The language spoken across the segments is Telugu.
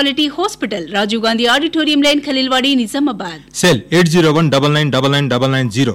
speciality hospital Rajiv Gandhi auditorium line Khaleelwadi Nizamabad cell eight zero one double nine double nine double nine zero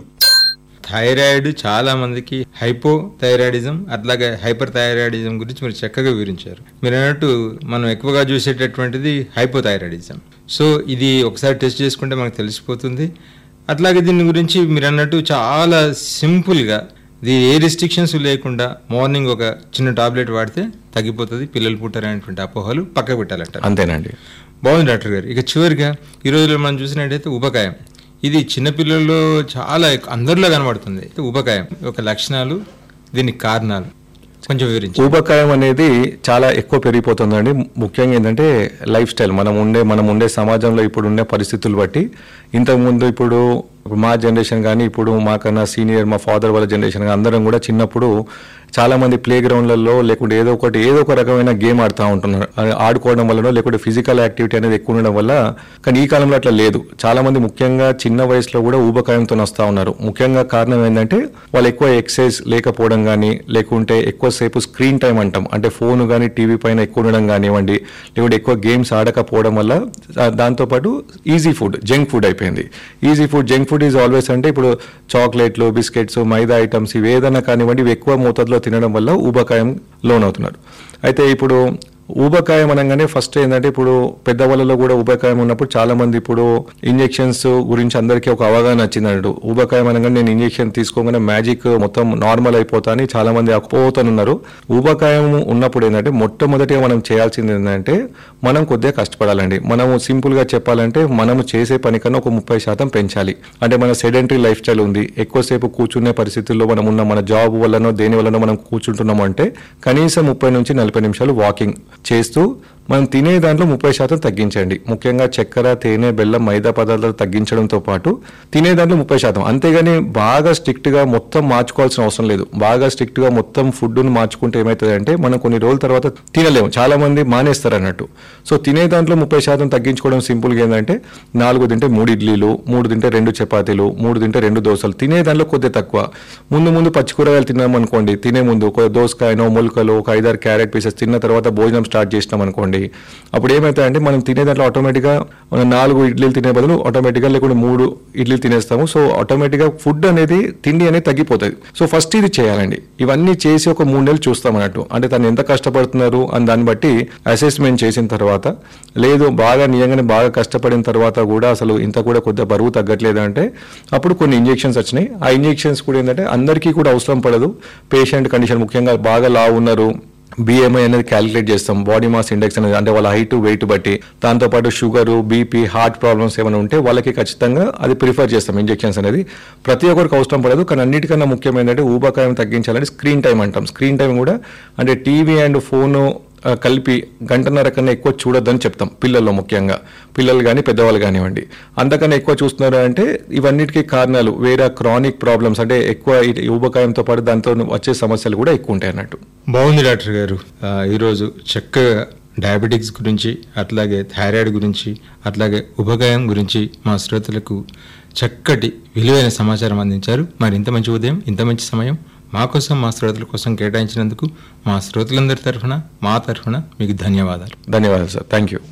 thyroid చాలా మందికి హైపో థైరాయిడిజం అట్లాగే హైపర్ థైరాయిడిజం గురించి మీరు చక్కగా వివరించారు మీరు అన్నట్టు మనం ఎక్కువగా చూసేటటువంటిది హైపో థైరాయిడిజం సో ఇది ఒకసారి టెస్ట్ చేసుకుంటే మనకు తెలిసిపోతుంది అట్లాగే దీని గురించి మీరు అన్నట్టు చాలా సింపుల్గా ఇది ఏ రిస్ట్రిక్షన్స్ లేకుండా మార్నింగ్ ఒక చిన్న టాబ్లెట్ వాడితే తగ్గిపోతుంది పిల్లలు పుట్టారనేటువంటి అపోహలు పక్కకు పెట్టాలంటారు అంతేనండి బాగుంది డాక్టర్ గారు ఇక చివరిగా ఈ రోజుల్లో మనం చూసినట్టయితే ఉపకాయం ఇది చిన్నపిల్లల్లో చాలా ఎక్కు- అందరిలో కనబడుతుంది అయితే ఉపకాయం ఒక లక్షణాలు దీనికి కారణాలు కొంచెం వివరించి ఊబకాయం అనేది చాలా ఎక్కువ పెరిగిపోతుందండి ముఖ్యంగా ఏంటంటే లైఫ్ స్టైల్ మనం ఉండే మనం ఉండే సమాజంలో ఇప్పుడు ఉండే పరిస్థితులు బట్టి ఇంతకుముందు ఇప్పుడు మా జనరేషన్ కానీ ఇప్పుడు మాకన్నా సీనియర్ మా ఫాదర్ వాళ్ళ జనరేషన్ కానీ అందరం కూడా చిన్నప్పుడు చాలా మంది ప్లే గ్రౌండ్లలో లేకుంటే ఏదో ఒకటి ఏదో ఒక రకమైన గేమ్ ఆడుతూ ఉంటున్నారు అది ఆడుకోవడం వల్లనో లేకుంటే ఫిజికల్ యాక్టివిటీ అనేది ఎక్కువ ఉండడం వల్ల కానీ ఈ కాలంలో అట్లా లేదు చాలా మంది ముఖ్యంగా చిన్న వయసులో కూడా ఊబకాయంతో వస్తూ ఉన్నారు ముఖ్యంగా కారణం ఏంటంటే వాళ్ళు ఎక్కువ ఎక్సర్సైజ్ లేకపోవడం కానీ లేకుంటే ఎక్కువసేపు స్క్రీన్ టైం అంటాం అంటే ఫోన్ కానీ టీవీ పైన ఎక్కువ ఉండడం కానివ్వండి లేకుంటే ఎక్కువ గేమ్స్ ఆడకపోవడం వల్ల ఆ, దాంతోపాటు ఈజీ ఫుడ్ జంక్ ఫుడ్ అయిపోయింది easy food junk food is always అంటే ఇప్పుడు చాక్లెట్లు బిస్కెట్స్ మైదా ఐటమ్స్ ఇవి ఏదైనా కానివ్వండి ఇవి ఎక్కువ మోతాదులో తినడం వల్ల ఊబకాయం లోనవుతున్నారు అయితే ఇప్పుడు ఊబకాయం అనగానే ఫస్ట్ ఏంటంటే ఇప్పుడు పెద్దవాళ్ళలో కూడా ఊబకాయం ఉన్నప్పుడు చాలా మంది ఇప్పుడు ఇంజెక్షన్స్ గురించి అందరికీ ఒక అవగాహన వచ్చింది అన్నట్టు ఊబకాయం అనగానే నేను ఇంజెక్షన్ తీసుకోగానే మ్యాజిక్ మొత్తం నార్మల్ అయిపోతా అని చాలా మంది అపోతున్నారు ఊబకాయం ఉన్నప్పుడు ఏంటంటే మొట్టమొదటిగా మనం చేయాల్సింది ఏంటంటే మనం కొద్దిగా కష్టపడాలండి మనము సింపుల్ గా చెప్పాలంటే మనము చేసే పని కన్నా ఒక ముప్పై శాతం పెంచాలి అంటే మన సెడెంటరీ లైఫ్ స్టైల్ ఉంది ఎక్కువసేపు కూర్చునే పరిస్థితుల్లో మనం ఉన్న మన జాబ్ వల్లనో దేని వల్లనో మనం కూర్చుంటున్నాము అంటే కనీసం ముప్పై నుంచి నలభై నిమిషాలు వాకింగ్ చేస్తూ మనం తినే దాంట్లో ముప్పై శాతం తగ్గించండి ముఖ్యంగా చక్కెర తేనె బెల్లం మైదా పదార్థాలు తగ్గించడంతో పాటు తినే దాంట్లో ముప్పై శాతం అంతేగాని బాగా స్ట్రిక్ట్ గా మొత్తం మార్చుకోవాల్సిన అవసరం లేదు బాగా స్ట్రిక్ట్ గా మొత్తం ఫుడ్ను మార్చుకుంటే ఏమవుతుంది అంటే మనం కొన్ని రోజుల తర్వాత తినలేము చాలా మంది మానేస్తారు అన్నట్టు సో తినే దాంట్లో ముప్పై శాతం తగ్గించుకోవడం సింపుల్ గా ఏంటంటే నాలుగు తింటే మూడు ఇడ్లీలు మూడు తింటే రెండు చపాతీలు మూడు తింటే రెండు దోశలు తినే దాంట్లో కొద్దిగా తక్కువ ముందు ముందు పచ్చి కూరగాయలు తిన్నాం అనుకోండి తినే ముందు ఒక దోసకాయనో మొలకలు ఒక ఐదారు క్యారెట్ పీసెస్ తిన్న తర్వాత భోజనం స్టార్ట్ చేసినాం అనుకోండి అప్పుడు ఏమవుతాయంటే మనం తినే దాంట్లో ఆటోమేటిక్గా మనం నాలుగు ఇడ్లీలు తినే బదులు ఆటోమేటిక్గా లేకుంటే మూడు ఇడ్లీలు తినేస్తాము సో ఆటోమేటిక్గా ఫుడ్ అనేది తిండి అనేది తగ్గిపోతుంది సో ఫస్ట్ ఇది చేయాలండి ఇవన్నీ చేసి ఒక మూడు నెలలు చూస్తాం అన్నట్టు అంటే తను ఎంత కష్టపడుతున్నారు అని దాన్ని బట్టి అసెస్మెంట్ చేసిన తర్వాత లేదు బాగా నిజంగానే బాగా కష్టపడిన తర్వాత కూడా అసలు ఇంత కూడా కొద్దిగా బరువు తగ్గట్లేదు అంటే అప్పుడు కొన్ని ఇంజెక్షన్స్ వచ్చినాయి ఆ ఇంజెక్షన్స్ కూడా ఏంటంటే అందరికీ కూడా అవసరం పడదు పేషెంట్ కండిషన్ ముఖ్యంగా బాగా లావు ఉన్నారు బిఎంఐ అనేది క్యాలిక్యులేట్ చేస్తాం బాడీ మాస్ ఇండెక్స్ అనేది అంటే వాళ్ళ హైట్ వెయిట్ బట్టి దాంతోపాటు షుగర్ బీపీ హార్ట్ ప్రాబ్లమ్స్ ఏమైనా ఉంటే వాళ్ళకి ఖచ్చితంగా అది ప్రిఫర్ చేస్తాం ఇంజెక్షన్స్ అనేది ప్రతి ఒక్కరికి అవసరం పడదు కానీ అన్నిటికన్నా ముఖ్యమైనది ఊబకాయం తగ్గించాలంటే స్క్రీన్ టైం అంటాం స్క్రీన్ టైం కూడా అంటే టీవీ అండ్ ఫోను ఆ, కలిపి గంటన్నర కన్నా ఎక్కువ చూడొద్దని చెప్తాం పిల్లల్లో ముఖ్యంగా పిల్లలు కానీ పెద్దవాళ్ళు కానివ్వండి అంతకన్నా ఎక్కువ చూస్తున్నారు అంటే ఇవన్నిటికీ కారణాలు వేరే క్రానిక్ ప్రాబ్లమ్స్ అంటే ఎక్కువ ఈ ఊబకాయంతో పాటు దాంతో వచ్చే సమస్యలు కూడా ఎక్కువ ఉంటాయి అన్నట్టు బాగుంది డాక్టర్ గారు ఆ, ఈరోజు చక్కగా డయాబెటిక్స్ గురించి అట్లాగే థైరాయిడ్ గురించి అట్లాగే ఉపకాయం గురించి మా శ్రోతలకు చక్కటి విలువైన సమాచారం అందించారు మరి ఇంత మంచి ఉదయం ఇంత మంచి సమయం మా కోసం మా శ్రోతల కోసం కేటాయించినందుకు మా శ్రోతలందరి తరఫున మా తరఫున మీకు ధన్యవాదాలు ధన్యవాదాలు సార్ థ్యాంక్ యూ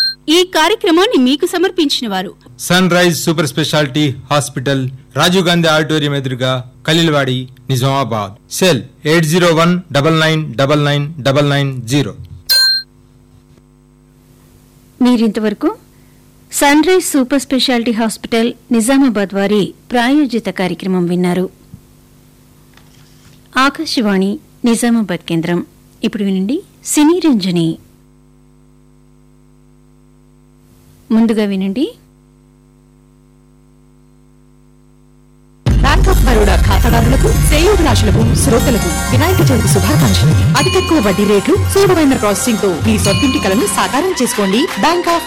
ఈ కార్యక్రమాన్ని మీకు సమర్పించిన వారు sunrise super speciality hospital Rajiv Gandhi auditorium ఎదురుగా Khaleelwadi Nizamabad cell eight zero one double nine double nine double nine zero మీరింతవరకు sunrise super speciality hospital Nizamabad వారి ప్రాయోజిత కార్యక్రమం విన్నారు ఆకాశవాణి నిజామాబాద్ కేంద్రం ఇప్పుడు వినండి సినీ రంజని ముందుగా వినండి బ్యాంక్ ఆఫ్ బరోడా ఖాతాదారులకు శ్రేయోభిలాషులకు శ్రోతలకు వినాయక చవితి శుభాకాంక్షలు అతి తక్కువ వడ్డీ రేట్లు సులభమైన ప్రాసెసింగ్ తో మీ సొంతింటి కలను సాకారం చేసుకోండి బ్యాంక్ ఆఫ్